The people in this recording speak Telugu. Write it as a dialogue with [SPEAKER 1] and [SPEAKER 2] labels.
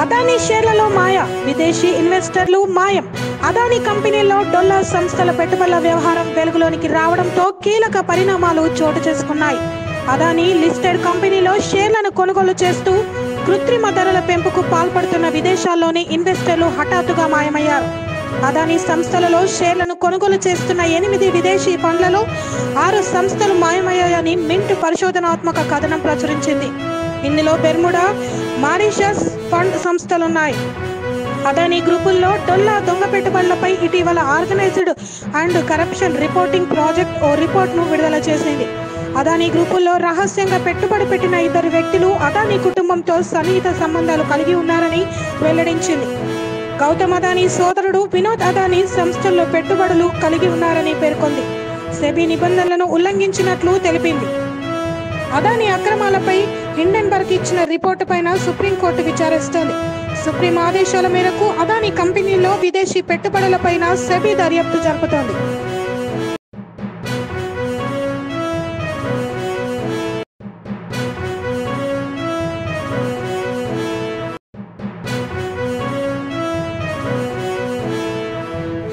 [SPEAKER 1] అదానీ షేర్లలో మాయ విదేశీ ఇన్వెస్టర్లు మాయం అదానీ కంపెనీలో డొల్లా సంస్థల పెట్టుబడుల వ్యవహారం వెలుగులోనికి రావడంతో కీలక పరిణామాలు చోటు చేసుకున్నాయి అదానీ లిస్టెడ్ కంపెనీలో షేర్లను కొనుగోలు చేస్తూ కృత్రిమ ధరల పెంపుకు పాల్పడుతున్న విదేశాల్లోని ఇన్వెస్టర్లు హఠాత్తుగా మాయమయ్యారు అదానీ సంస్థలలో షేర్లను కొనుగోలు చేస్తున్న ఎనిమిది విదేశీ ఫండ్లలో ఆరు సంస్థలు మాయమయ్యాయని మింట్ పరిశోధనాత్మక కథనం ప్రచురించింది ఇందులో బెర్ముడా మారిషస్ ఫండ్ సంస్థలున్నాయి అదానీ గ్రూపుల్లో డొల్లా దొంగ పెట్టుబడులపై ఇటీవల organised and corruption reporting project ఓ రిపోర్ట్ను విడుదల చేసింది అదానీ గ్రూపుల్లో రహస్యంగా పెట్టుబడి పెట్టిన ఇద్దరు వ్యక్తులు అదానీ కుటుంబంతో సన్నిహిత సంబంధాలు కలిగి ఉన్నారని వెల్లడించింది గౌతమ్ అదానీ సోదరుడు వినోద్ అదానీ సంస్థల్లో పెట్టుబడులు కలిగి ఉన్నారని పేర్కొంది సెబీ నిబంధనలను ఉల్లంఘించినట్లు తెలిపింది అదానీ అక్రమాలపై హిండెన్బర్గ్ ఇచ్చిన రిపోర్టు పైన సుప్రీంకోర్టు విచారిస్తోంది సుప్రీం ఆదేశాల మేరకు అదానీ కంపెనీలో విదేశీ పెట్టుబడులపైన సెబీ దర్యాప్తు జరుపుతోంది